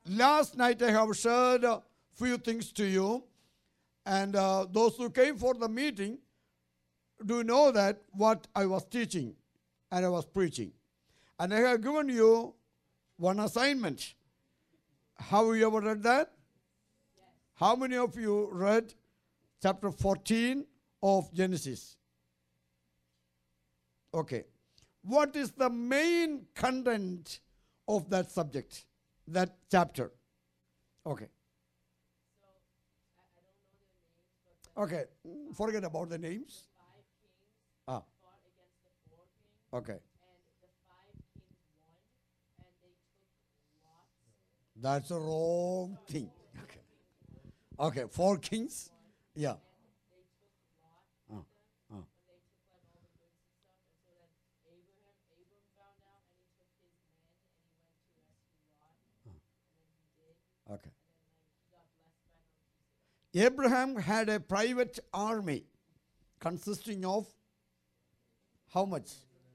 last night I have shared a few things to you, and uh, those who came for the meeting do know that what I was teaching and I was preaching. And I have given you one assignment. Have you ever read that? How many of you read chapter 14 of Genesis? Okay. What is the main content of that subject, that chapter? Okay. Okay, mm, forget about the names. Ah. Okay. That's a wrong thing. Okay. Okay, four kings. Yeah. Ah, ah. Okay. Abraham had a private army consisting of how much?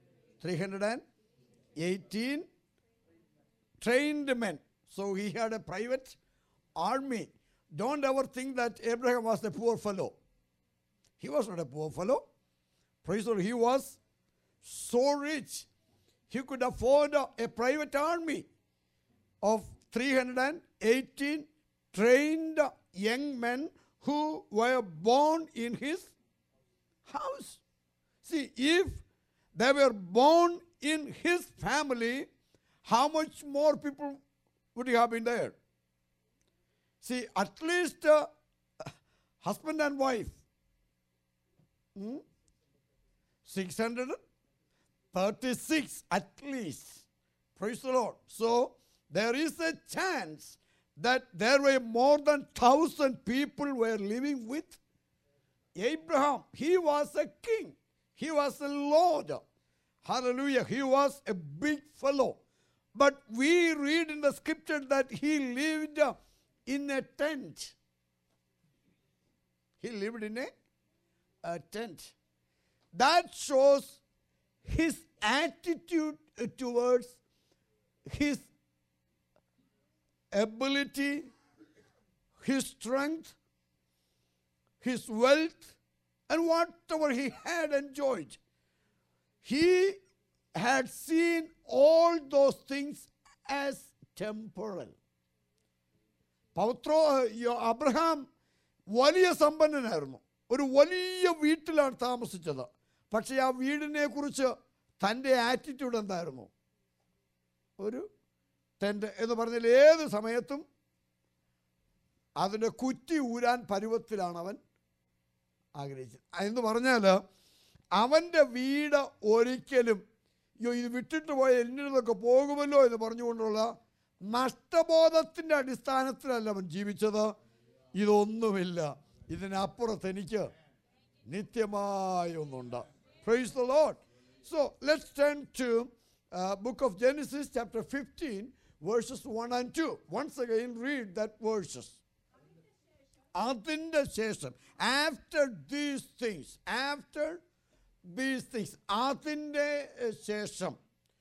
318 trained men. So he had a private army. Don't ever think that Abraham was a poor fellow. He was not a poor fellow. Praise the Lord. He was so rich. He could afford a, a private army of 318 trained young men who were born in his house. See, if they were born in his family, how much more people would have been there? See, at least uh, husband and wife, hmm? 636 at least. Praise the Lord. So, there is a chance that there were more than thousand people were living with Abraham. He was a king. He was a lord. Hallelujah. He was a big fellow. But we read in the scripture that he lived in a tent. He lived in a, a tent. That shows his attitude towards his ability, his strength, his wealth, and whatever he had enjoyed. He had seen all those things as temporal. പൗത്രോ യോ- Abraham വലിയ സമ്പന്നനായിരുന്നു ഒരു വലിയ വീട്ടിലാണ് താമസിച്ചത് പക്ഷേ ആ വീടിനെ കുറിച്ച് തൻ്റെ ആറ്റിറ്റ്യൂഡ് എന്തായിരുന്നു ഒരു ടെൻ്റ് എന്ന് പറഞ്ഞാൽ ഏത് സമയത്തും അതിൻ്റെ കുറ്റി ഊരാൻ പരുവത്തിലാണ് അവൻ ആഗ്രഹിച്ചത് എന്ന് പറഞ്ഞാൽ അവൻ്റെ വീട് ഒരിക്കലും അയ്യോ ഇത് വിട്ടിട്ട് പോയ എന്നിടത്തൊക്കെ പോകുമല്ലോ എന്ന് പറഞ്ഞുകൊണ്ടുള്ള നഷ്ടബോധത്തിൻ്റെ അടിസ്ഥാനത്തിലല്ല അവൻ ജീവിച്ചത് ഇതൊന്നുമില്ല ഇതിനപ്പുറത്ത് എനിക്ക് നിത്യമായ ഒന്നുണ്ട് praise the Lord so let's turn to book of Genesis chapter fifteen verses one and two once again read that verses അതിൻ്റെ ശേഷം after these things after these things അതിൻ്റെ ശേഷം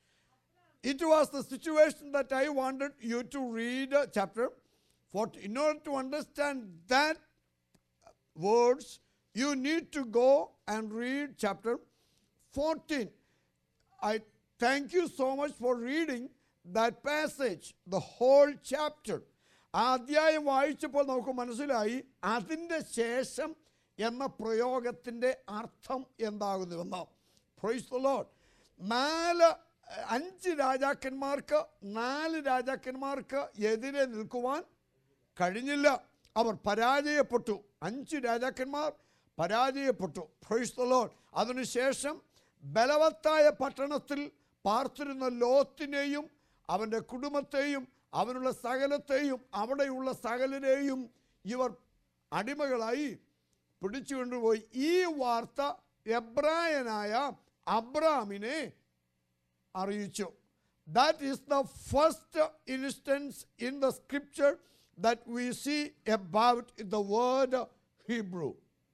it was the situation that I wanted you to read uh, chapter 40. In order to understand that words, you need to go and read chapter 14. I thank you so much for reading that passage, the whole chapter. ആ അധ്യായം വായിച്ചപ്പോൾ നമുക്ക് മനസ്സിലായി അതിൻ്റെ ശേഷം എന്ന പ്രയോഗത്തിൻ്റെ അർത്ഥം എന്താകുന്നുവെന്ന് പ്രൊയ്സ് the load നാല് അഹ്, അഞ്ച് രാജാക്കന്മാർക്ക് നാല് രാജാക്കന്മാർക്ക് എതിരെ നിൽക്കുവാൻ കഴിഞ്ഞില്ല അവർ പരാജയപ്പെട്ടു അഞ്ച് രാജാക്കന്മാർ പരാജയപ്പെട്ടു പ്രൊയ്സ് ദ ലോഡ് അതിനുശേഷം ബലവത്തായ പട്ടണത്തിൽ പാർത്തിരുന്ന ലോത്തിനെയും അവൻ്റെ കുടുംബത്തെയും അവനുള്ള സകലത്തെയും അവിടെയുള്ള സകലരെയും ഇവർ അടിമകളായി പിടിച്ചുകൊണ്ടുപോയി ഈ വാർത്ത എബ്രായനായ അബ്രാമിനെ അറിയിച്ചു that is the first instance in the scripture that we see about the word Hebrew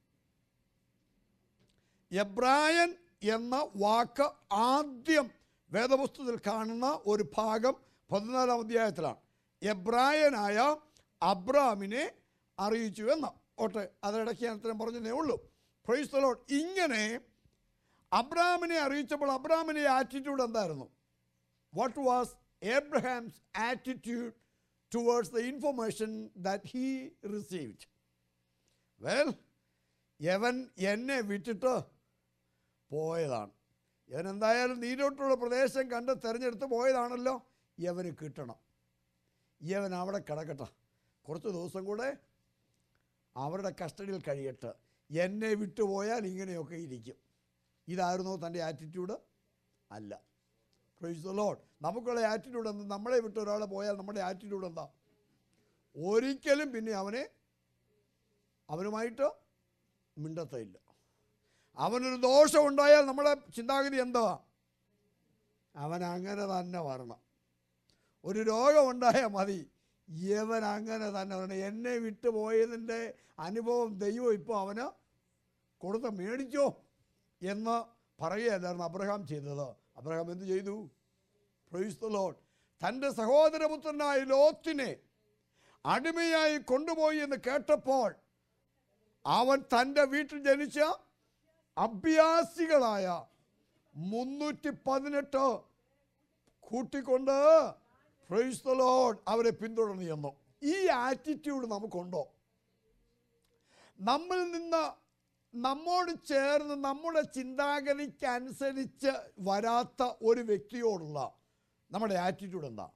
എബ്രായൻ എന്ന വാക്ക് ആദ്യം വേദപുസ്തകത്തിൽ കാണുന്ന ഒരു ഭാഗം പതിനാലാം അധ്യായത്തിലാണ് എബ്രായനായ അബ്രാമിനെ അറിയിച്ചു എന്ന് ഓട്ടെ അതിടയ്ക്ക് ഞാൻ അത്രയും പറഞ്ഞതേ ഉള്ളൂ പ്രൈസ് the Lord. ഇങ്ങനെ അബ്രാമിനെ അറിയിച്ചപ്പോൾ അബ്രാമിൻ്റെ ആറ്റിറ്റ്യൂഡ് എന്തായിരുന്നു what was Abraham's attitude towards the information that he received well യവൻ എന്നെ വിട്ടിട്ട് പോയതാണ് യവൻ എന്തായാലും നീരോട്ടുള്ള പ്രദേശം കണ്ട് തിരഞ്ഞെടുത്ത് പോയതാണല്ലോ യവന് കിട്ടണം യവൻ അവിടെ കിടക്കട്ടെ കുറച്ച് ദിവസം കൂടെ അവരുടെ കസ്റ്റഡിയിൽ കഴിയട്ടെ എന്നെ വിട്ടുപോയാൽ ഇങ്ങനെയൊക്കെ ഇരിക്കും ഇതായിരുന്നോ തൻ്റെ ആറ്റിറ്റ്യൂഡ് അല്ല പ്രൈസ് ദ ലോഡ് നമുക്കുള്ള ആറ്റിറ്റ്യൂഡ് എന്താ നമ്മളെ വിട്ട് ഒരാളെ പോയാൽ നമ്മുടെ ആറ്റിറ്റ്യൂഡ് എന്താ ഒരിക്കലും പിന്നെ അവനെ അവനുമായിട്ട് മിണ്ടത്തില്ല അവനൊരു ദോഷം ഉണ്ടായാൽ നമ്മുടെ ചിന്താഗതി എന്താ അവൻ അങ്ങനെ തന്നെ വരണം ഒരു രോഗമുണ്ടായാൽ മതി ഇവൻ അങ്ങനെ തന്നെ വരണം എന്നെ വിട്ടു പോയതിൻ്റെ അനുഭവം ദൈവം ഇപ്പോൾ അവന് കൊടുത്ത് മേടിച്ചോ എന്ന് പറയുകയല്ലായിരുന്നു അബ്രഹാം ചെയ്തത് അബ്രഹാം എന്ത് ചെയ്തു പ്രൊയ്സ് ദ ലോഡ് തൻ്റെ സഹോദരപുത്രനായ ലോത്തിനെ അടിമയായി കൊണ്ടുപോയി എന്ന് കേട്ടപ്പോൾ അവൻ തൻ്റെ വീട്ടിൽ ജനിച്ച അഭ്യാസികളായ മുന്നൂറ്റി പതിനെട്ട് കൂട്ടിക്കൊണ്ട് പ്രൈസ് ദ ലോഡ് അവരെ പിന്തുടർന്നു ചെന്നു ഈ ആറ്റിറ്റ്യൂഡ് നമുക്കുണ്ടോ നമ്മിൽ നിന്ന് നമ്മോട് ചേർന്ന് നമ്മുടെ ചിന്താഗതിക്കനുസരിച്ച് വരാത്ത ഒരു വ്യക്തിയോടുള്ള നമ്മുടെ ആറ്റിറ്റ്യൂഡ് എന്താ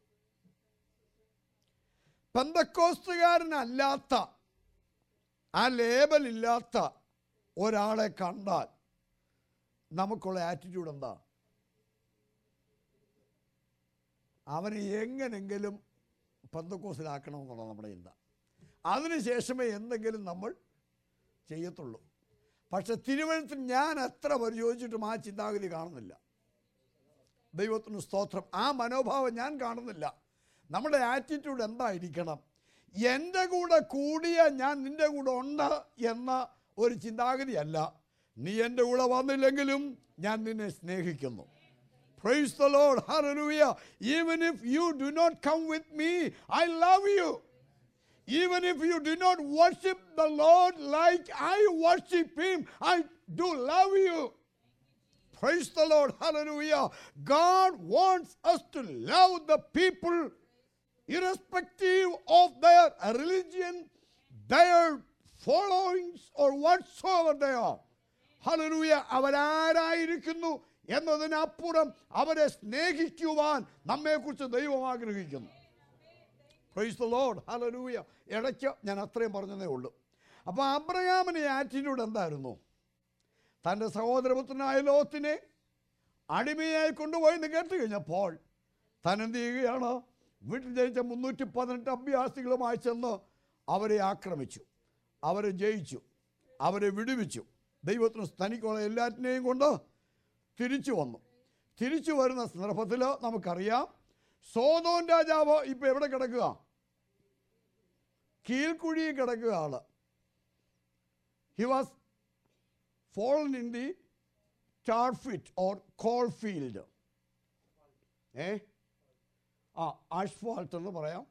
പെന്തക്കോസ്തുകാരനല്ലാത്ത ആ ലേബലില്ലാത്ത ഒരാളെ കണ്ടാൽ നമുക്കുള്ള ആറ്റിറ്റ്യൂഡ് എന്താ അവനെ എങ്ങനെങ്കിലും പന്തക്കോസിലാക്കണമെന്നുള്ള നമ്മുടെ ചിന്ത അതിനുശേഷമേ എന്തെങ്കിലും നമ്മൾ ചെയ്യത്തുള്ളൂ പക്ഷെ തിരുവനന്തപുരത്ത് ഞാൻ എത്ര പരിശോധിച്ചിട്ടും ആ ചിന്താഗതി കാണുന്നില്ല ദൈവത്തിന് സ്തോത്രം ആ മനോഭാവം ഞാൻ കാണുന്നില്ല നമ്മുടെ ആറ്റിറ്റ്യൂഡ് എന്തായിരിക്കണം എൻ്റെ കൂടെ കൂടിയ ഞാൻ നിൻ്റെ കൂടെ ഉണ്ട് എന്ന ഒരു ചിന്താഗതിയല്ല നീ എൻ്റെ കൂടെ വന്നില്ലെങ്കിലും ഞാൻ നിന്നെ സ്നേഹിക്കുന്നു Praise the Lord. Hallelujah. Even if you do not come with me, I love you. Even if you do not worship the Lord like I worship Him, I do love you. Praise the Lord. Hallelujah. God wants us to love the people irrespective of their religion, their followings, or whatsoever they are. ഹലലൂയ അവരാരായിരിക്കുന്നു എന്നതിനപ്പുറം അവരെ സ്നേഹിക്കുവാൻ നമ്മെക്കുറിച്ച് ദൈവം ആഗ്രഹിക്കുന്നു price the Lord hallelujah ഇടയ്ക്ക് ഞാൻ അത്രയും പറഞ്ഞതേ ഉള്ളൂ അപ്പോൾ അബ്രഹാമിൻ്റെ ആറ്റിറ്റ്യൂഡ് എന്തായിരുന്നു തൻ്റെ സഹോദരപുത്രനായ ലോത്തിനെ അടിമയായി കൊണ്ടുപോയി എന്ന് കേട്ട് കഴിഞ്ഞപ്പോൾ താൻ എന്ത് ചെയ്യുകയാണ് വീട്ടിൽ ജയിച്ച മുന്നൂറ്റി പതിനെട്ട് അഭ്യാസികളുമായി ചെന്ന് അവരെ ആക്രമിച്ചു അവരെ ജയിച്ചു അവരെ വിടുവിച്ചു ദൈവത്തിന് തനിക്കുള്ള എല്ലാറ്റിനെയും കൊണ്ട് തിരിച്ചു വന്നു തിരിച്ചു വരുന്ന സന്ദർഭത്തിൽ നമുക്കറിയാം സോതോൻ രാജാവ് ഇപ്പം എവിടെ കിടക്കുക കീഴ്ക്കുഴിയിൽ കിടക്കുക ആള് he was fallen in the tar pit or coal field. ഏ ആ ആഷ്ഫാൾട്ട് എന്ന് പറയാം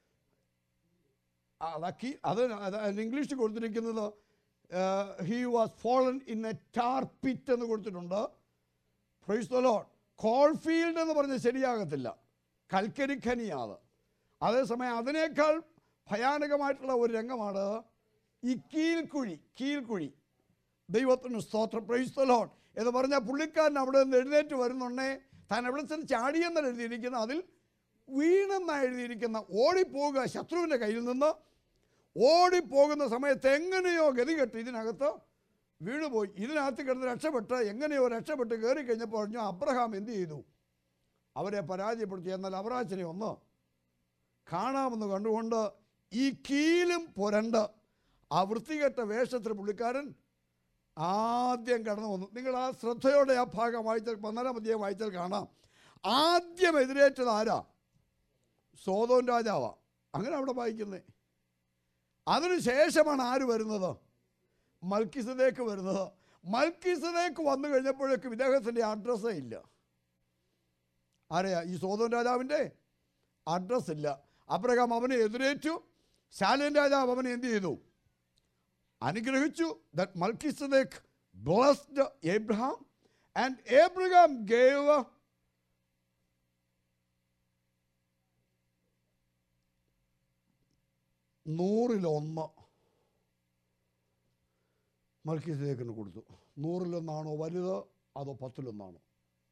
ആ, അതാക്കി അത് അത് ഇംഗ്ലീഷിൽ കൊടുത്തിരിക്കുന്നത് he was fallen in a tar pit എന്ന് കൊടുത്തിട്ടുണ്ട് praise the Lord coal field എന്ന് പറഞ്ഞാൽ ശരിയാകത്തില്ല കൽക്കരി ഖനിയാണ് അതേസമയം അതിനേക്കാൾ ഭയാനകമായിട്ടുള്ള ഒരു രംഗമാണ് ഈ കീൽക്കുഴി കീൽക്കുഴി ദൈവത്തിന് സ്തോത്രം പ്രൈസ് ദ ലോഡ് എന്ന് പറഞ്ഞാൽ പുള്ളിക്കാരൻ അവിടെ നിന്ന് എഴുന്നേറ്റ് വരുന്നുണ്ടേ താൻ എവിടെ ചെന്ന് ചാടിയെന്നാണ് എഴുതിയിരിക്കുന്ന അതിൽ വീണെന്നാണ് എഴുതിയിരിക്കുന്ന ഓടിപ്പോവുക ശത്രുവിൻ്റെ കയ്യിൽ നിന്ന് ഓടിപ്പോകുന്ന സമയത്ത് എങ്ങനെയോ ഗതികെട്ട് ഇതിനകത്ത് വീണുപോയി ഇതിനകത്ത് കിടന്ന് രക്ഷപ്പെട്ട് എങ്ങനെയോ രക്ഷപ്പെട്ട് കയറി കഴിഞ്ഞപ്പോൾ പറഞ്ഞു അബ്രഹാം എന്ത് ചെയ്തു അവരെ പരാജയപ്പെടുത്തി എന്നാൽ അവറാച്ചനെ ഒന്ന് കാണാമെന്ന് കണ്ടുകൊണ്ട് ഈ കീലും പുരണ്ട് ആ വൃത്തികെട്ട വേഷത്തിൽ പുള്ളിക്കാരൻ ആദ്യം കടന്നു വന്നു നിങ്ങൾ ആ ശ്രദ്ധയോടെ ആ ഭാഗം വായിച്ചാൽ പതിനാലാം അധ്യായം വായിച്ചാൽ കാണാം ആദ്യം എതിരേറ്റത് ആരാ സോതോൻ രാജാവാ അങ്ങനെ അവിടെ വായിക്കുന്നേ അതിനുശേഷമാണ് ആര് വരുന്നത് മൽക്കിസതേക്ക് വരുന്നത് മൽക്കിസതേക്ക് വന്നു കഴിഞ്ഞപ്പോഴേക്കും ഇദ്ദേഹത്തിൻ്റെ അഡ്രസ്സേ ഇല്ല ആരെയാ ഈ സോതോൻ രാജാവിൻ്റെ അഡ്രസ്സ് ഇല്ല അബ്രഹാം അവനെ എതിരേറ്റു ശാലേൻ രാജാവ് അവനെ എന്ത് ചെയ്തു അനുഗ്രഹിച്ചു that Melchizedek blessed Abraham and Abraham gave നൂറിലൊന്ന് മൽക്കിസദേക്കിന് കൊടുത്തു നൂറിലൊന്നാണോ വലുത് അതോ പത്തിലൊന്നാണോ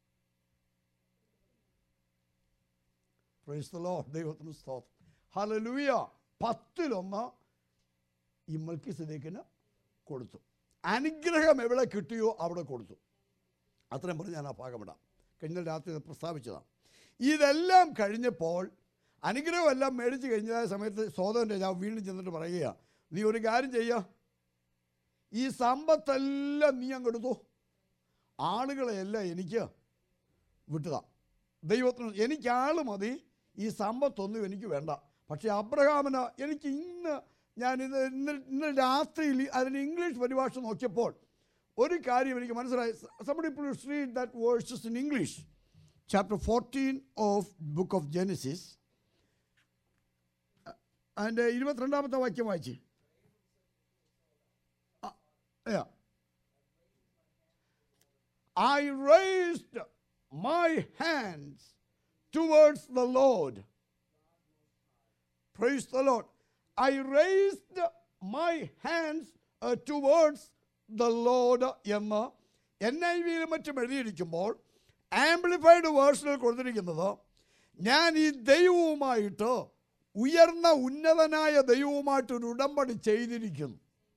പ്രൈസ് ദ ലോർഡ് ദൈവത്തിന് സ്തോത്രം ഹല്ലേലൂയ പത്തിലൊന്ന് ഈ മൽക്കിസദേക്കിന് കൊടുത്തു അനുഗ്രഹം എവിടെ കിട്ടിയോ അവിടെ കൊടുത്തു അത്രയും പറഞ്ഞ് ഞാൻ ആ ഭാഗം ഇടാം കഴിഞ്ഞ രാത്രി ഇത് പ്രസ്താവിച്ചതാണ് ഇതെല്ലാം കഴിഞ്ഞപ്പോൾ അനുഗ്രഹമെല്ലാം മേടിച്ച് കഴിഞ്ഞ സമയത്ത് സോദരൻ രാജാവ് വീണ്ടും ചെന്നിട്ട് പറയുക നീ ഒരു കാര്യം ചെയ്യുക ഈ സമ്പത്തെല്ലാം നീ അങ്ങെടുത്തു ആളുകളെയെല്ലാം എനിക്ക് വിട്ടുതാ ദൈവത്തിന് എനിക്ക് ആൾ മതി ഈ സമ്പത്തൊന്നും എനിക്ക് വേണ്ട പക്ഷേ അബ്രഹാമിന് എനിക്ക് ഇന്ന് ഞാൻ ഇന്ന് ഇന്ന് ഇന്ന് രാത്രിയിൽ അതിന് ഇംഗ്ലീഷ് പരിഭാഷ നോക്കിയപ്പോൾ ഒരു കാര്യം എനിക്ക് മനസ്സിലായി somebody please read that verses in English chapter 14 of book of Genesis അതിൻ്റെ ഇരുപത്തിരണ്ടാമത്തെ വാക്യം വായിച്ച് ആ, yeah. I raised my hands towards the Lord. Praise the Lord. I raised my hands uh, towards the Lord എന്ന് N I വിയിലും മറ്റും എഴുതിയിരിക്കുമ്പോൾ amplified വേർഷനിൽ കൊടുത്തിരിക്കുന്നത് ഞാൻ ഈ ദൈവവുമായിട്ട് ഉയർന്ന ഉന്നതനായ ദൈവവുമായിട്ട് ഒരു ഉടമ്പടി ചെയ്തിരിക്കുന്നു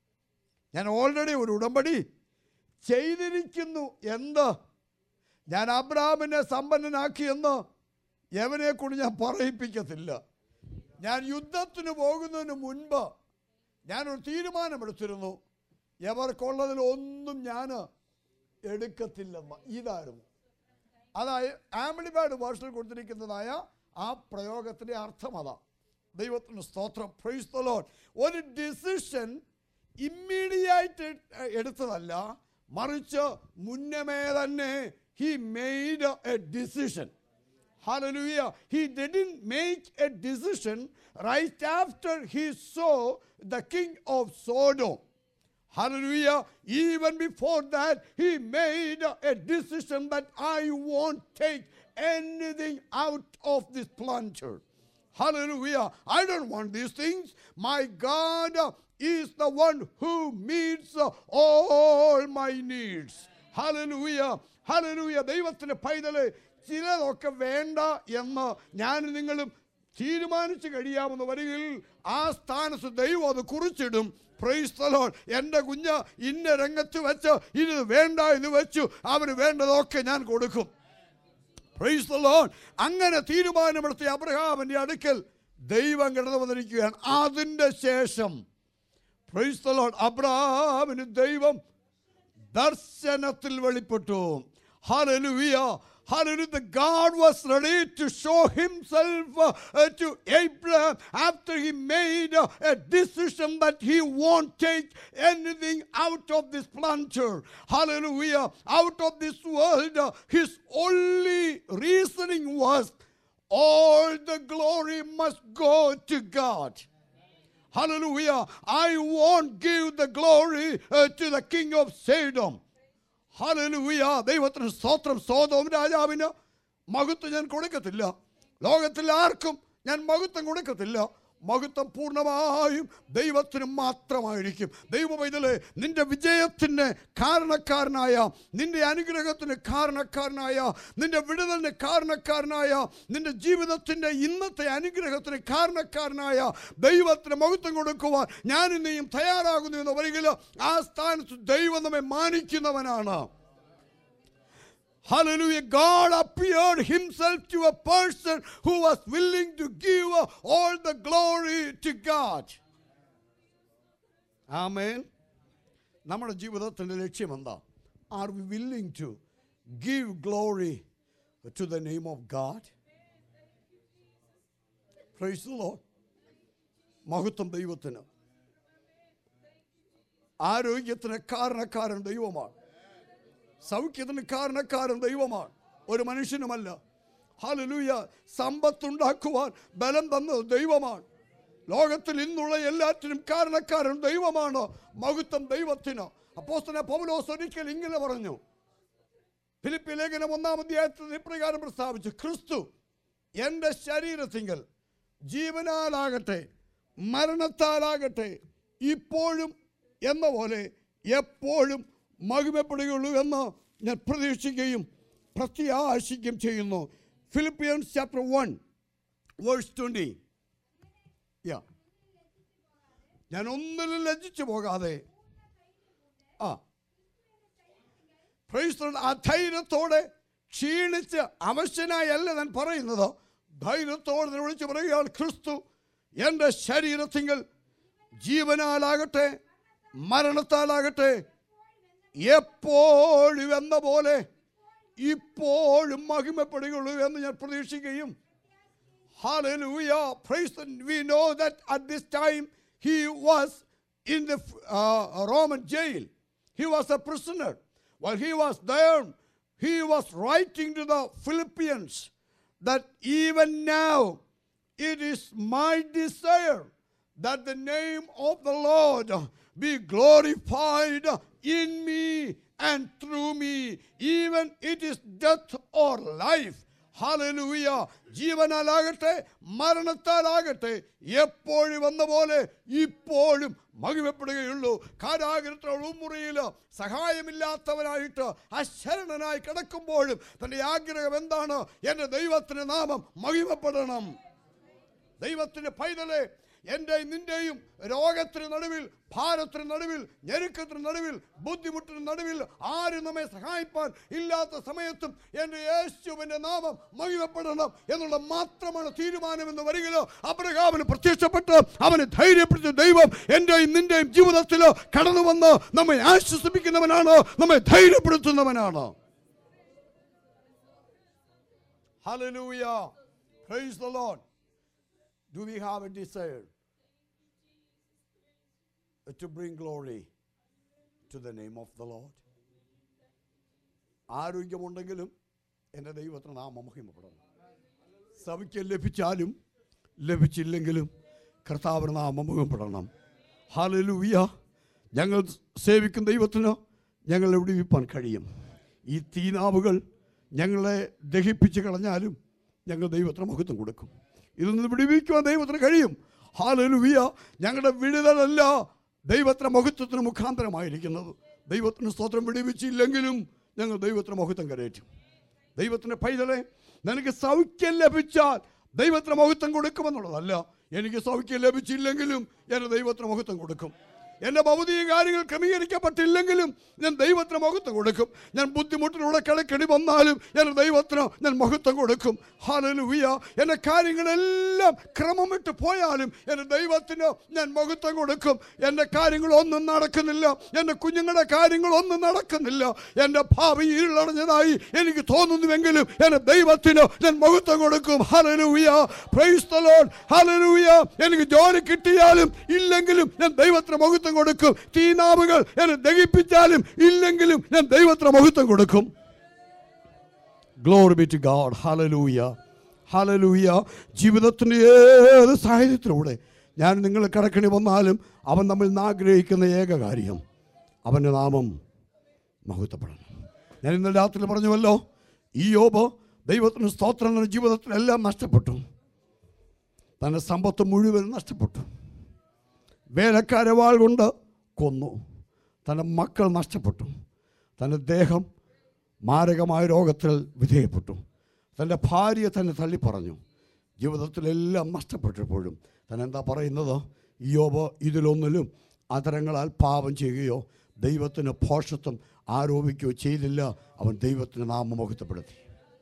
ഞാൻ ഓൾറെഡി ഒരു ഉടമ്പടി ചെയ്തിരിക്കുന്നു എന്ത് ഞാൻ അബ്രാമിനെ സമ്പന്നനാക്കിയെന്ന് യവനെ കൊണ്ട് ഞാൻ പറയിപ്പിക്കത്തില്ല ഞാൻ യുദ്ധത്തിന് പോകുന്നതിന് മുൻപ് ഞാനൊരു തീരുമാനമെടുത്തിരുന്നു എവർക്കുള്ളതിൽ ഒന്നും ഞാൻ എടുക്കത്തില്ലെന്ന് ഇതായിരുന്നു അതായത് ആംബ്ലിബാഡ് വേർഷനിൽ കൊടുത്തിരിക്കുന്നതായ ആ പ്രയോഗത്തിൻ്റെ അർത്ഥം അതാ ദൈവത്തിന് സ്തോത്രം പ്രൈസ് ദ ലോർഡ് ഒരു ഡിസിഷൻ ഇമ്മീഡിയറ്റ് എടുത്തതല്ല മറിച്ച് മുന്നമേ തന്നെ he made a decision Hallelujah. He didn't make a decision right after he saw the king of Sodom. Hallelujah. Even before that, he made a decision that I won't take anything out of this plunger. Hallelujah. I don't want these things. My God is the one who meets all my needs. Hallelujah. Hallelujah. ദൈവത്തിന്റെ പൈതല് ചിലതൊക്കെ വേണ്ട എന്ന് ഞാൻ നിങ്ങളും തീരുമാനിച്ചു കഴിയാമെന്ന് വരികിൽ ആ സ്ഥാനത്ത് ദൈവം അത് കുറിച്ചിടും പ്രൈസ് the Lord. എൻ്റെ കുഞ്ഞ് ഇന്ന രംഗത്ത് വെച്ച് ഇത് വേണ്ട എന്ന് വെച്ചു അവന് വേണ്ടതൊക്കെ ഞാൻ കൊടുക്കും പ്രൈസ് the Lord. അങ്ങനെ തീരുമാനമെടുത്തിയ അബ്രഹാമിന്റെ അടുക്കൽ ദൈവം കിടന്നു വന്നിരിക്കുകയാണ് അതിൻ്റെ ശേഷം പ്രൈസ് the Lord. അബ്രഹാമിന് ദൈവം ദർശനത്തിൽ വെളിപ്പെട്ടു Hallelujah. Hallelujah. The God was ready to show himself uh, uh, to Abraham after he made uh, a decision that he won't take anything out of this planter. Hallelujah. Out of this world. Uh, his only reasoning was all the glory must go to God. Hallelujah. I won't give the glory uh, to the king of Sodom. ഹലലുയ ദൈവത്തിന് സ്തോത്രം സ്വതവും രാജാവിന് മഹത്വം ഞാൻ കൊടുക്കത്തില്ല ലോകത്തിൽ ആർക്കും ഞാൻ മഹത്വം കൊടുക്കത്തില്ല മഹത്വം പൂർണ്ണമായും ദൈവത്തിന് മാത്രമായിരിക്കും ദൈവ പൈതലെ നിന്റെ വിജയത്തിന് കാരണക്കാരനായ നിന്റെ അനുഗ്രഹത്തിന് കാരണക്കാരനായ നിന്റെ വിടുതലിന് കാരണക്കാരനായ നിന്റെ ജീവിതത്തിൻ്റെ ഇന്നത്തെ അനുഗ്രഹത്തിന് കാരണക്കാരനായ ദൈവത്തിന് മഹത്വം കൊടുക്കുവാൻ ഞാൻ ഇന്നെയും തയ്യാറാകുന്നു എന്ന് വരികിൽ ആ സ്ഥാനത്ത് ദൈവം നമ്മെ മാനിക്കുന്നവനാണ് Hallelujah. God appeared himself to a person who was willing to give all the glory to God. Amen. നമ്മുടെ ജീവിതത്തിൻ്റെ ലക്ഷ്യം എന്താ are we willing to give glory to the name of God praise മഹത്വം ദൈവത്തിന് ആരോഗ്യത്തിന് കാരണക്കാരൻ ദൈവമാണ് സൗഖ്യത്തിന് കാരണക്കാരൻ ദൈവമാണ് ഒരു മനുഷ്യനുമല്ല ഹല്ലേലൂയ സമ്പത്തുണ്ടാക്കുവാൻ ബലം തന്നത് ദൈവമാണ് ലോകത്തിൽ ഇന്നുള്ള എല്ലാറ്റിനും കാരണക്കാരൻ ദൈവമാണ് മഹത്വം ദൈവത്തിന് അപ്പോസ്തലനായ പൗലോസ് ഒരിക്കൽ ഇങ്ങനെ പറഞ്ഞു ഫിലിപ്പി ലേഖനം ഒന്നാം അധ്യായത്തിൽ ഇപ്രകാരം പ്രസ്താവിച്ചു ക്രിസ്തു എൻ്റെ ശരീരത്തിങ്കൽ ജീവനാലാകട്ടെ മരണത്താലാകട്ടെ ഇപ്പോഴും എന്ന പോലെ എപ്പോഴും മഹിമപ്പെടുകയുള്ളൂ എന്ന് ഞാൻ പ്രതീക്ഷിക്കുകയും പ്രത്യാശിക്കുകയും ചെയ്യുന്നു Philippians chapter one verse twenty യാ ഞാൻ ഒന്നിലും ലജ്ജിച്ചു പോകാതെ ആ Praise the Lord. ആ ധൈര്യത്തോടെ ക്ഷീണിച്ച് അവശനായല്ല ഞാൻ പറയുന്നത് ധൈര്യത്തോടെ ഞാൻ വിളിച്ചു പറയുകയാണ് ക്രിസ്തു എൻ്റെ ശരീരത്തിങ്കൽ ജീവനാലാകട്ടെ മരണത്താലാകട്ടെ എപ്പോഴും എന്ന പോലെ ഇപ്പോഴും മഹിമപ്പെടുകയുള്ളൂ എന്ന് ഞാൻ പ്രതീക്ഷിക്കുകയും Hallelujah. Praise the We know that at this time he was in the uh, Roman jail. He was a prisoner. While he was there, he was writing to the Philippians that even now it is my desire that the name of the Lord be glorified in me and through me. Even it is death or life. Hallelujah ജീവനാലാകട്ടെ മരണത്താലാകട്ടെ എപ്പോഴും വന്ന പോലെ ഇപ്പോഴും മഹിമപ്പെടുകയുള്ളൂ കാരാഗ്രഹത്തിലുള്ള മുറിയിൽ സഹായമില്ലാത്തവനായിട്ട് അശരണനായി കിടക്കുമ്പോഴും തൻ്റെ ആഗ്രഹം എന്താണ് എൻ്റെ ദൈവത്തിൻ്റെ നാമം മഹിമപ്പെടണം ദൈവത്തിൻ്റെ പൈതലെ എൻ്റെയും നിന്റെയും രോഗത്തിന് നടുവിൽ ഭാരത്തിന് നടുവിൽ ഞെരുക്കത്തിന് നടുവിൽ ബുദ്ധിമുട്ടിന് നടുവിൽ ആരും നമ്മെ സഹായിപ്പാൻ ഇല്ലാത്ത സമയത്തും എൻ്റെ യേശുവിൻ്റെ നാമം മഹിമപ്പെടണം എന്നുള്ള മാത്രമാണ് തീരുമാനമെന്ന് വരികയോ അബ്രഹാമിന് പ്രത്യക്ഷപ്പെട്ട് അവനെ ധൈര്യപ്പെടുത്തിയ ദൈവം എൻ്റെയും നിന്റെയും ജീവിതത്തിൽ കടന്നു വന്ന് നമ്മെ ആശ്വസിപ്പിക്കുന്നവനാണ് നമ്മെ ധൈര്യപ്പെടുത്തുന്നവനാണ് Hallelujah. Praise the Lord. Do we have a desire to bring glory to the name of the Lord? ആരോഗ്യമുണ്ടെങ്കിലും എൻ്റെ ദൈവത്തിന് നാമം മഹിമപ്പെടണം സഭയ്ക്ക് ലഭിച്ചാലും ലഭിച്ചില്ലെങ്കിലും കർത്താവിന് നാമം മഹിമപ്പെടണം ഹാലലൂയ ഞങ്ങൾ സേവിക്കുന്ന ദൈവത്തിന് ഞങ്ങളെ വിടിവിപ്പാൻ കഴിയും ഈ തീനാവുകൾ ഞങ്ങളെ ദഹിപ്പിച്ച് കളഞ്ഞാലും ഞങ്ങൾ ദൈവത്തിന് മഹത്വം കൊടുക്കും ഇതിൽ നിന്ന് വിടുവിക്കുവാൻ ദൈവത്തിന് കഴിയും ഹാലലുവിയ ഞങ്ങളുടെ വിടുതലല്ല ദൈവത്തിന് മഹത്വത്തിന് മുഖാന്തരമായിരിക്കുന്നത് ദൈവത്തിന് സ്തോത്രം വിടുവിച്ചില്ലെങ്കിലും ഞങ്ങൾ ദൈവത്തിന് മഹത്വം കരയറ്റും ദൈവത്തിൻ്റെ പൈതലെ നിനക്ക് സൗഖ്യം ലഭിച്ചാൽ ദൈവത്തിന് മഹത്വം കൊടുക്കുമെന്നുള്ളതല്ല എനിക്ക് സൗഖ്യം ലഭിച്ചില്ലെങ്കിലും എൻ്റെ ദൈവത്തിന് മഹത്വം കൊടുക്കും എൻ്റെ ഭൗതിക കാര്യങ്ങൾ ക്രമീകരിക്കപ്പെട്ടില്ലെങ്കിലും ഞാൻ ദൈവത്തിന് മഹത്വം കൊടുക്കും ഞാൻ ബുദ്ധിമുട്ടിലൂടെ കിടക്കടി വന്നാലും എൻ്റെ ദൈവത്തിന് ഞാൻ മഹത്വം കൊടുക്കും ഹാലലുവിയ എൻ്റെ കാര്യങ്ങളെല്ലാം ക്രമം വിട്ട് പോയാലും എൻ്റെ ദൈവത്തിന് ഞാൻ മഹത്വം കൊടുക്കും എൻ്റെ കാര്യങ്ങളൊന്നും നടക്കുന്നില്ല എൻ്റെ കുഞ്ഞുങ്ങളുടെ കാര്യങ്ങളൊന്നും നടക്കുന്നില്ല എൻ്റെ ഭാവി ഇരുളടഞ്ഞതായി എനിക്ക് തോന്നുന്നുവെങ്കിലും എൻ്റെ ദൈവത്തിന് ഞാൻ മഹത്വം കൊടുക്കും hallelujah praise the Lord hallelujah എനിക്ക് ജോലി കിട്ടിയാലും ഇല്ലെങ്കിലും ഞാൻ ദൈവത്തിന് മഹത്വം കൊടുക്കും തീനാവുകൾ എന്നെ ദഹിപ്പിച്ചാലും ഇല്ലെങ്കിലും ഞാൻ ദൈവത്തിന് മഹത്വം കൊടുക്കും glory be to God hallelujah hallelujah ജീവിതത്തിൻ്റെ ഏത് സാഹചര്യത്തിലൂടെ ഞാൻ നിങ്ങൾ കടക്കണി വന്നാലും അവൻ നമ്മൾ ഇന്ന് ആഗ്രഹിക്കുന്ന ഏക കാര്യം അവൻ്റെ നാമം മഹത്വപ്പെടണം ഞാൻ ഇന്നലെ രാത്രി പറഞ്ഞുവല്ലോ ഈ യോബ് ദൈവത്തിന് സ്തോത്രം തന്റെ ജീവിതത്തിലെല്ലാം നഷ്ടപ്പെട്ടു തൻ്റെ സമ്പത്ത് മുഴുവൻ നഷ്ടപ്പെട്ടു വേലക്കാരെ വാൾ കൊണ്ട് കൊന്നു തൻ്റെ മക്കൾ നഷ്ടപ്പെട്ടു തൻ്റെ ദേഹം മാരകമായ രോഗത്തിൽ വിധേയപ്പെട്ടു തൻ്റെ ഭാര്യയെ തന്നെ തള്ളിപ്പറഞ്ഞു ജീവിതത്തിലെല്ലാം നഷ്ടപ്പെട്ടപ്പോഴും താൻ എന്താ പറയുന്നത് യോബ് ഇതിലൊന്നിലും അതരങ്ങളാൽ പാപം ചെയ്യുകയോ ദൈവത്തിന് ഭോഷത്വം ആരോപിക്കുകയോ ചെയ്തില്ല അവൻ ദൈവത്തിന് നാമമുഖത്തപ്പെടുത്തി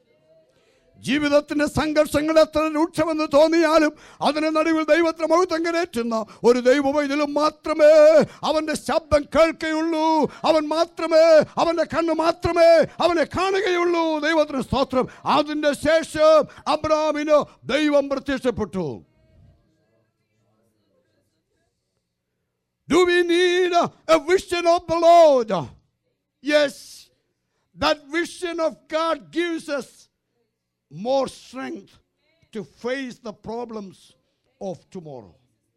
ജീവിതത്തിന്റെ സംഘർഷങ്ങൾ എത്ര രൂക്ഷമെന്ന് തോന്നിയാലും അതിന് നടുവിൽ ദൈവത്തിന് മഹത്വം കരേറ്റുന്ന ഒരു ദൈവവൈദ്യലും മാത്രമേ അവന്റെ ശബ്ദം കേൾക്കുകയുള്ളൂ അവൻ മാത്രമേ അവന്റെ കണ്ണ് മാത്രമേ അവനെ കാണുകയുള്ളൂ ദൈവത്തിന് സ്തോത്രം അതിന്റെ ശേഷം അബ്രാമിന് ദൈവം പ്രത്യക്ഷപ്പെട്ടു Do we need a, a vision of the Lord? Yes, that vision of God gives us more strength to face the problems of tomorrow.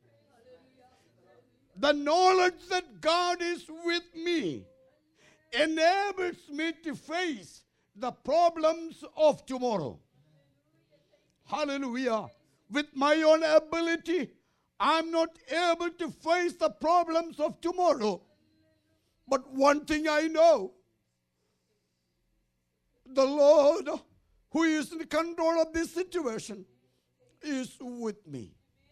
The knowledge that God is with me enables me to face the problems of tomorrow. Hallelujah. With my own ability, I'm not able to face the problems of tomorrow. But one thing I know the Lord, who is in control of this situation, is with me.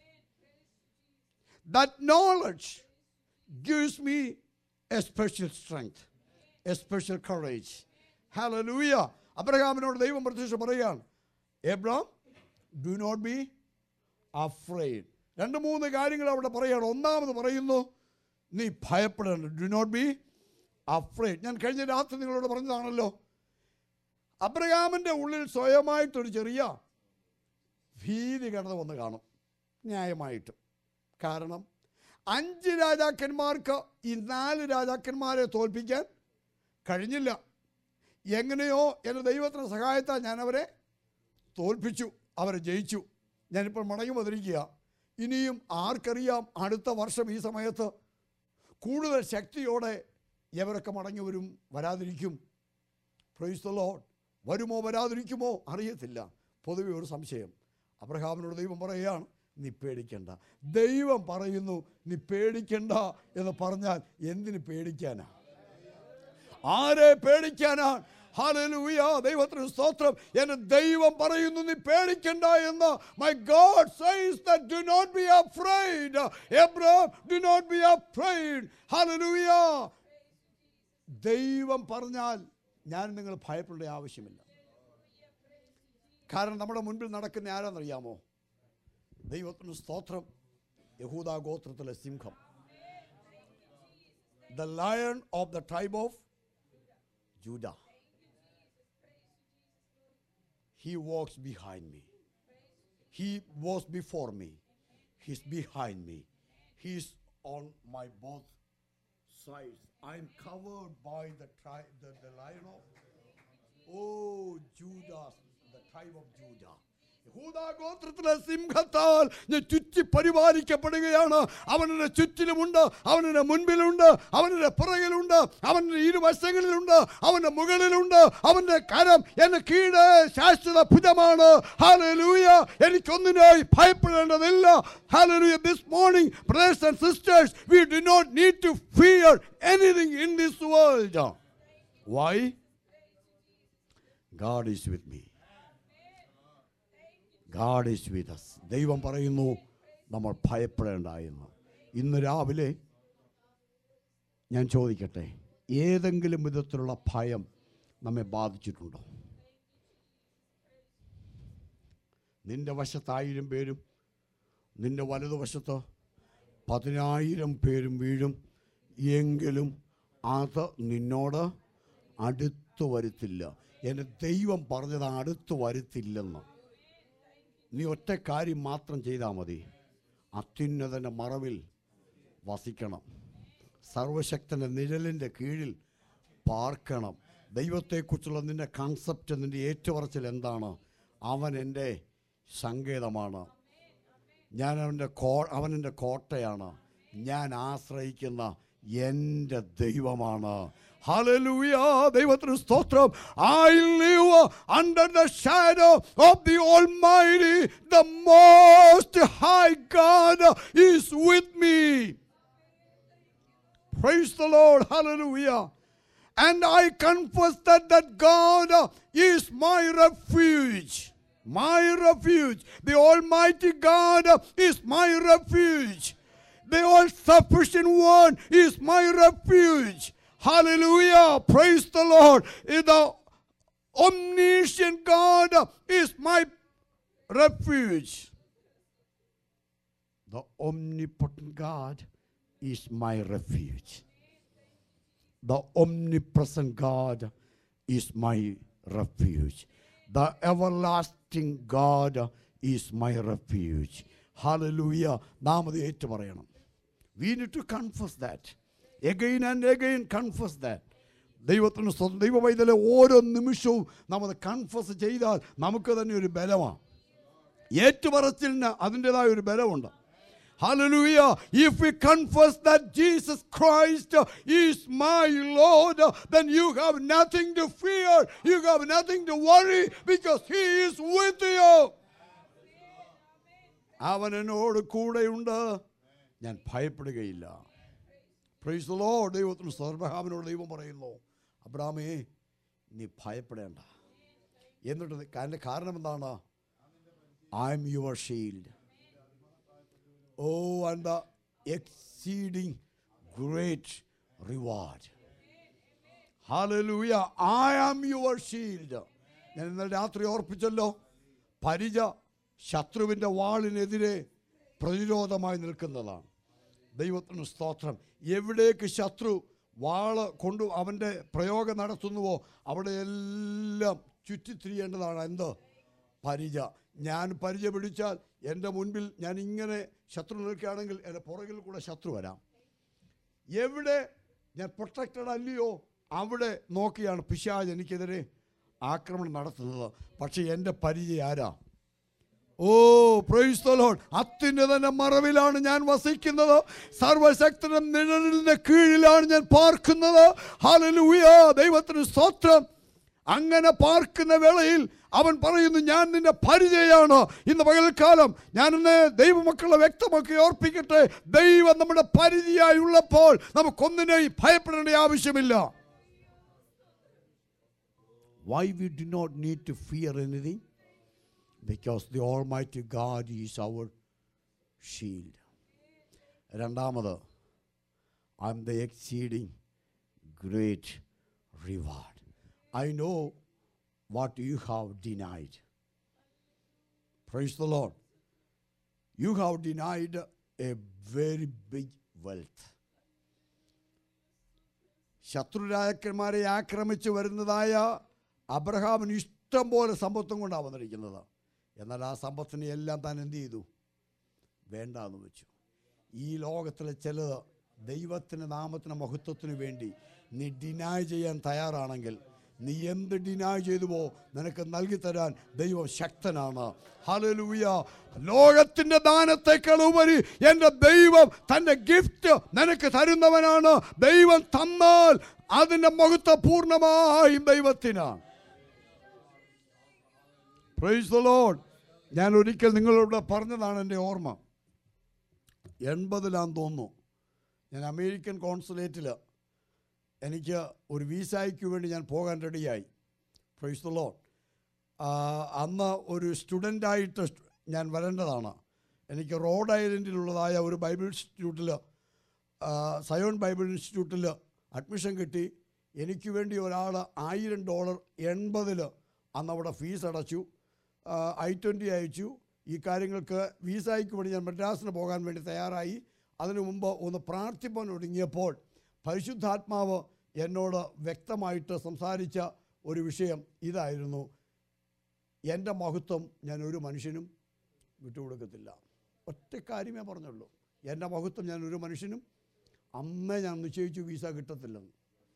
That knowledge gives me a special strength, a special courage. Hallelujah. അബ്രഹാമിനോട് ദൈവം പ്രത്യക്ഷം പറയുകയാണ് Abram do not be afraid രണ്ട് മൂന്ന് കാര്യങ്ങൾ അവിടെ പറയുകയാണ് ഒന്നാമത് പറയുന്നു നീ ഭയപ്പെടേണ്ട ഡു നോട്ട് ബി അഫ്രൈഡ് ഞാൻ കഴിഞ്ഞ രാത്രി നിങ്ങളോട് പറഞ്ഞതാണല്ലോ അബ്രഹാമിൻ്റെ ഉള്ളിൽ സ്വയമായിട്ടൊരു ചെറിയ ഭീതി കടന്നു വന്ന് കാണും ന്യായമായിട്ട് കാരണം അഞ്ച് രാജാക്കന്മാർക്ക് ഈ നാല് രാജാക്കന്മാരെ തോൽപ്പിക്കാൻ കഴിഞ്ഞില്ല എങ്ങനെയോ എൻ്റെ ദൈവത്തിൻ്റെ സഹായത്താൽ ഞാൻ അവരെ തോൽപ്പിച്ചു അവരെ ജയിച്ചു ഞാനിപ്പോൾ മടങ്ങി വന്നിരിക്കുക ഇനിയും ആർക്കറിയാം അടുത്ത വർഷം ഈ സമയത്ത് കൂടുതൽ ശക്തിയോടെ ഇവരൊക്കെ മടങ്ങി വരും വരാതിരിക്കും പ്രൈസ് ദ ലോഡ് വരുമോ വരാതിരിക്കുമോ അറിയത്തില്ല പൊതുവെ ഒരു സംശയം അബ്രഹാമിനോട് ദൈവം പറയുകയാണ് നീ പേടിക്കണ്ട ദൈവം പറയുന്നു നീ പേടിക്കണ്ട എന്ന് പറഞ്ഞാൽ എന്തിന് പേടിക്കാനാ ആരെ പേടിക്കാനാണ് ഹല്ലേലൂയ ദൈവത്തിന് സ്തോത്രം എന്നെ ദൈവം പറയുന്നു നീ പേടിക്കണ്ട എന്ന് my God says that do not be afraid Abraham do not be afraid hallelujah ദൈവം പറഞ്ഞാൽ ഞാൻ നിങ്ങൾ ഭയപ്പെടേണ്ട ആവശ്യമില്ല കാരണം നമ്മുടെ മുൻപിൽ നടക്കുന്ന ആരാന്നറിയാമോ ദൈവത്തിന് സ്തോത്രം യഹൂദ ഗോത്രത്തിലെ സിംഹം the lion of the tribe of Judah He walks behind me. He was before me. He's behind me. He's on my both sides. I'm covered by the tri- the, the lion of Oh Judah, the tribe of Judah. യഹൂദാ ഗോത്രത്തിലെ സിംഹത്താൽ ഞാൻ ചുറ്റി പരിപാലിക്കപ്പെടുകയാണ് അവനെ ചുറ്റിലുമുണ്ട് അവനെ മുൻപിലുണ്ട് അവന്റെ പുറകിലുണ്ട് അവന്റെ ഇരുവശങ്ങളിലുണ്ട് അവന്റെ മുകളിലുണ്ട് അവന്റെ കരം എന്നെ കീഴ് ശാശ്വത ഭുജമാണ് ഹാലലൂയ എനിക്കൊന്നിനായി ഭയപ്പെടേണ്ടതില്ല hallelujah this morning brothers and sisters we do not need to fear anything in this world why God is with me. God is with us. ദൈവം പറയുന്നു നമ്മൾ ഭയപ്പെടേണ്ട എന്ന് ഇന്ന് രാവിലെ ഞാൻ ചോദിക്കട്ടെ ഏതെങ്കിലും വിധത്തിലുള്ള ഭയം നമ്മെ ബാധിച്ചിട്ടുണ്ടോ നിന്റെ വശത്തായിരം പേരും നിന്റെ വലതുവശത്ത് പതിനായിരം പേരും വീഴും എങ്കിലും അത് നിന്നോട് അടുത്തു വരുത്തില്ല എൻ്റെ ദൈവം പറഞ്ഞത് അടുത്തു വരുത്തില്ലെന്ന് നീ ഒറ്റ കാര്യം മാത്രം ചെയ്താൽ മതി അത്യുന്നതൻ്റെ മറവിൽ വസിക്കണം സർവശക്തൻ്റെ നിഴലിൻ്റെ കീഴിൽ പാർക്കണം ദൈവത്തെക്കുറിച്ചുള്ള നിൻ്റെ കൺസെപ്റ്റ് നിൻ്റെ ഏറ്റുപറച്ചിൽ എന്താണ് അവൻ എൻ്റെ സങ്കേതമാണ് ഞാൻ അവൻ്റെ കോ അവൻ എൻ്റെ കോട്ടയാണ് ഞാൻ ആശ്രയിക്കുന്ന എൻ്റെ ദൈവമാണ് ഹല്ലേലൂയ ദൈവത്തിന് സ്തോത്രം I live under the shadow of the Almighty the most high God is with me Praise the Lord. Hallelujah. And I confess that that God is my refuge. My refuge. The Almighty God is my refuge. The all sufficient one is my refuge. Hallelujah. Praise the Lord. The omniscient God is my refuge. The omnipotent God is my refuge. The omnipresent God is my refuge. The everlasting God is my refuge. Hallelujah. നാം അത് ഏറ്റു പറയണം we need to confess that again and again confess that ദൈവത്തിന് സ്വന്തം ദൈവവൈതലെ ഓരോ നിമിഷവും നമ്മൾ confess ചെയ്താൽ നമുക്ക് തന്നെ ഒരു ബലമാണ് ഏറ്റുപറച്ചിലിന് അതിൻ്റെതായ ഒരു ബലമുണ്ട് Hallelujah. If we confess that Jesus Christ is my Lord, then you have nothing to fear. You have nothing to worry because He is with you. അവൻ എന്നോട് കൂടെയുണ്ട് ഞാൻ ഭയപ്പെടുകയില്ല പ്രൈസ് ദ ലോർഡ് ദൈവത്തിന് സർവഹാമനോട് ദൈവം പറയുന്നു അബ്രാമേ നീ ഭയപ്പെടേണ്ട എന്നിട്ട് അതിൻ്റെ കാരണം എന്താണ് I am your shield oh and the exceeding great reward hallelujah I am your shield ഞാൻ ഇന്നലെ രാത്രി ഓർപ്പിച്ചല്ലോ പരിച ശത്രുവിൻ്റെ വാളിനെതിരെ പ്രതിരോധമായി നിൽക്കുന്നതാണ് ദൈവത്തിന് സ്തോത്രം എവിടേക്ക് ശത്രു വാള് കൊണ്ട് അവൻ്റെ പ്രയോഗം നടത്തുന്നുവോ അവിടെയെല്ലാം ചുറ്റിത്തിരിയേണ്ടതാണ് എന്ത് പരിച ഞാൻ പരിചയ പിടിച്ചാൽ എൻ്റെ മുൻപിൽ ഞാൻ ഇങ്ങനെ ശത്രു നിൽക്കുകയാണെങ്കിൽ എൻ്റെ പുറകിൽ കൂടെ ശത്രു വരാം എവിടെ ഞാൻ പ്രൊട്ടക്റ്റഡ് അല്ലയോ അവിടെ നോക്കിയാണ് പിശാജ് എനിക്കെതിരെ ആക്രമണം നടത്തുന്നത് പക്ഷേ എൻ്റെ പരിചയം ആരാ ഓ പ്രൈസ് ദ ലോർഡ് അത്യുന്നതന്റെ മറവിലാണ് ഞാൻ വസിക്കുന്നത് സർവശക്തന്റെ നിഴലിന്റെ കീഴിലാണ് ഞാൻ പാർക്കുന്നത് ഹല്ലേലൂയ ദൈവത്തിന് സ്തോത്രം അങ്ങനെ പാർക്കുന്ന വേളയിൽ അവൻ പറയുന്നു ഞാൻ നിന്റെ പരിചയമാണ് ഇന്ന് പകൽക്കാലം ഞാൻ ഇന്ന് ദൈവമക്കളെ വ്യക്തമാക്കി ഓർപ്പിക്കട്ടെ ദൈവം നമ്മുടെ പരിചയമായി ഉള്ളപ്പോൾ നമുക്കൊന്നിനെയും ഭയപ്പെടേണ്ട ആവശ്യമില്ല why we do not need to fear anything because the Almighty God is our shield. രണ്ടാമത് I am the exceeding great reward I know what you have denied praise the Lord you have denied a very big wealth ശത്രുരാജക്കന്മാരെ ആക്രമിച്ച് വരുന്നതായ അബ്രഹാമിന് ഇഷ്ടം പോലെ സമ്പത്തും കൊണ്ടാണ് വന്നിരിക്കുന്നത് എന്നാൽ ആ സമ്പത്തിനെ എല്ലാം താൻ എന്ത് ചെയ്തു വേണ്ട എന്ന് വെച്ചു ഈ ലോകത്തിലെ ചിലത് ദൈവത്തിൻ്റെ നാമത്തിന് മഹത്വത്തിന് വേണ്ടി നീ ഡിനായ് ചെയ്യാൻ തയ്യാറാണെങ്കിൽ നീ എന്ത് ഡിനായ് ചെയ്തുവോ നിനക്ക് നൽകി തരാൻ ദൈവം ശക്തനാണ് ഹലലൂയ ലോകത്തിന്റെ ദാനത്തെക്കാൾ ഉപരി എൻ്റെ ദൈവം തൻ്റെ ഗിഫ്റ്റ് നിനക്ക് തരുന്നവനാണ് ദൈവം തന്നാൽ അതിൻ്റെ മഹത്വം പൂർണ്ണമായും ദൈവത്തിനാണ് പ്രൈസ് ദ ലോഡ് ഞാൻ ഒരിക്കൽ നിങ്ങളോട് പറഞ്ഞതാണ് എൻ്റെ ഓർമ്മ എൺപതിലാന്ന് തോന്നുന്നു ഞാൻ അമേരിക്കൻ കോൺസുലേറ്റിൽ എനിക്ക് ഒരു വീസായ്ക്ക് വേണ്ടി ഞാൻ പോകാൻ റെഡിയായി പ്രൈസ് ദ ലോഡ് അന്ന് ഒരു സ്റ്റുഡൻ്റായിട്ട് ഞാൻ വരേണ്ടതാണ് എനിക്ക് റോഡ് ഐലൻഡിലുള്ളതായ ഒരു ബൈബിൾ ഇൻസ്റ്റിറ്റ്യൂട്ടിൽ സയോൺ ബൈബിൾ ഇൻസ്റ്റിറ്റ്യൂട്ടിൽ അഡ്മിഷൻ കിട്ടി എനിക്ക് വേണ്ടി ഒരാൾ ആയിരം ഡോളർ എൺപതിൽ അന്ന് അവിടെ ഫീസ് അടച്ചു ഐ ട്വൻ്റി അയച്ചു ഈ കാര്യങ്ങൾക്ക് വീസായ്ക്ക് വേണ്ടി ഞാൻ മദ്രാസിന് പോകാൻ വേണ്ടി തയ്യാറായി അതിനു മുമ്പ് ഒന്ന് പ്രാർത്ഥിപ്പാൻ ഒടുങ്ങിയപ്പോൾ പരിശുദ്ധാത്മാവ് എന്നോട് വ്യക്തമായിട്ട് സംസാരിച്ച ഒരു വിഷയം ഇതായിരുന്നു എൻ്റെ മഹത്വം ഞാൻ ഒരു മനുഷ്യനും വിട്ടുകൊടുക്കത്തില്ല ഒറ്റ കാര്യമേ പറഞ്ഞുള്ളൂ എൻ്റെ മഹത്വം ഞാൻ ഒരു മനുഷ്യനും അന്നേ ഞാൻ നിശ്ചയിച്ചു വീസ കിട്ടത്തില്ലെന്ന്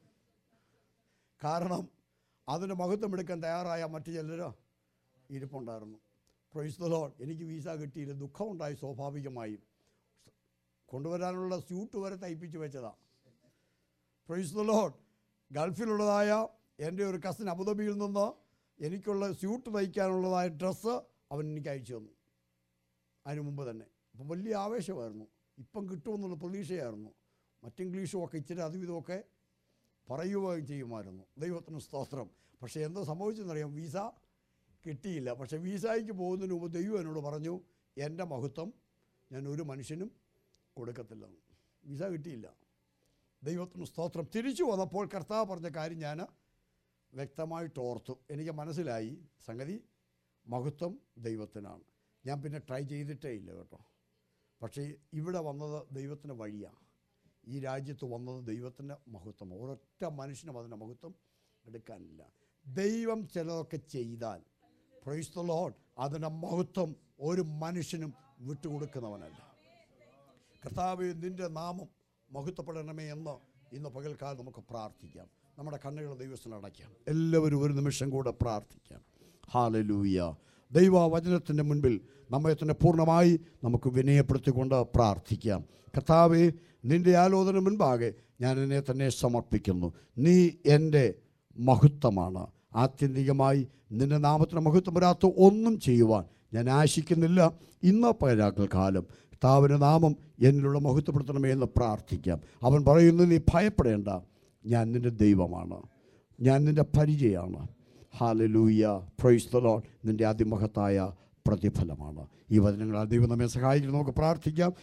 കാരണം അതിന് മഹത്വം എടുക്കാൻ തയ്യാറായ മറ്റു ചിലരോ ഇരിപ്പുണ്ടായിരുന്നു പ്രൊയ്സ് ദ ലോഡ് എനിക്ക് വീസ കിട്ടിയില്ല ദുഃഖമുണ്ടായി സ്വാഭാവികമായും കൊണ്ടുവരാനുള്ള സ്യൂട്ട് വരെ തയ്പ്പിച്ച് വെച്ചതാണ് പ്രൊയ്സ് ദ ലോഡ് ഗൾഫിലുള്ളതായ എൻ്റെ ഒരു കസിൻ അബുദാബിയിൽ നിന്ന് എനിക്കുള്ള സ്യൂട്ട് തയ്ക്കാനുള്ളതായ ഡ്രസ്സ് അവൻ എനിക്ക് അയച്ചു തന്നു അതിന് മുമ്പ് തന്നെ അപ്പം വലിയ ആവേശമായിരുന്നു ഇപ്പം കിട്ടുമെന്നുള്ള പ്രതീക്ഷയായിരുന്നു മറ്റ് ഇംഗ്ലീഷും ഒക്കെ ഇച്ചിരി അതും ഇതുമൊക്കെ പറയുകയും ചെയ്യുമായിരുന്നു ദൈവത്തിന് സ്തോത്രം പക്ഷേ എന്തോ സംഭവിച്ചെന്നറിയാം വീസ കിട്ടിയില്ല പക്ഷേ വീസായ്ക്ക് പോകുന്നതിന് മുമ്പ് ദൈവം എന്നോട് പറഞ്ഞു എൻ്റെ മഹത്വം ഞാൻ ഒരു മനുഷ്യനും കൊടുക്കത്തില്ലെന്ന് വീസ കിട്ടിയില്ല ദൈവത്തിന് സ്തോത്രം തിരിച്ചു വന്നപ്പോൾ കർത്താവ് പറഞ്ഞ കാര്യം ഞാൻ വ്യക്തമായിട്ട് ഓർത്തു എനിക്ക് മനസ്സിലായി സംഗതി മഹത്വം ദൈവത്തിനാണ് ഞാൻ പിന്നെ ട്രൈ ചെയ്തിട്ടേ ഇല്ല കേട്ടോ പക്ഷേ ഇവിടെ വന്നത് ദൈവത്തിൻ്റെ വഴിയാണ് ഈ രാജ്യത്ത് വന്നത് ദൈവത്തിൻ്റെ മഹത്വം ഒരൊറ്റ മനുഷ്യനും അതിൻ്റെ മഹത്വം എടുക്കാനില്ല ദൈവം ചിലതൊക്കെ ചെയ്താൽ പ്രൈസ് ദ ലോഡ് അതിൻ്റെ മഹത്വം ഒരു മനുഷ്യനും വിട്ടുകൊടുക്കുന്നവനല്ല കർത്താവ് നിൻ്റെ നാമം മഹത്വപ്പെടണമേ എന്ന് ഇന്ന് പകൽക്കാലം നമുക്ക് പ്രാർത്ഥിക്കാം നമ്മുടെ കണ്ണുകൾ ദൈവത്തിൽ അടയ്ക്കാം എല്ലാവരും ഒരു നിമിഷം കൂടെ പ്രാർത്ഥിക്കാം ഹാലലൂയ ദൈവവചനത്തിൻ്റെ മുൻപിൽ നമ്മെ തന്നെ പൂർണ്ണമായി നമുക്ക് വിനയപ്പെടുത്തിക്കൊണ്ട് പ്രാർത്ഥിക്കാം കർത്താവെ നിന്റെ ആലോചന മുൻപാകെ ഞാൻ എന്നെ തന്നെ സമർപ്പിക്കുന്നു നീ എൻ്റെ മഹത്വമാണ് ആത്യന്തികമായി നിന്റെ നാമത്തിന് മഹത്വം വരാത്ത ഒന്നും ചെയ്യുവാൻ ഞാൻ ആശിക്കുന്നില്ല ഇന്ന് പകരാക്കൽ കാലം കർത്താവിൻ്റെ നാമം എന്നിലുള്ള മഹത്വപ്പെടുത്തണമേ എന്ന് പ്രാർത്ഥിക്കാം അവൻ പറയുന്നു നീ ഭയപ്പെടേണ്ട ഞാൻ നിന്റെ ദൈവമാണ് ഞാൻ നിന്റെ പരിചയമാണ് ഹാലലൂയ പ്രൈസ് ദ ലോഡ് നിന്റെ അതിമഹത്തായ പ്രതിഫലമാണ് ഈ വചനങ്ങളാൽ ദൈവം നമ്മെ സഹായിക്കുന്നു നമുക്ക് പ്രാർത്ഥിക്കാം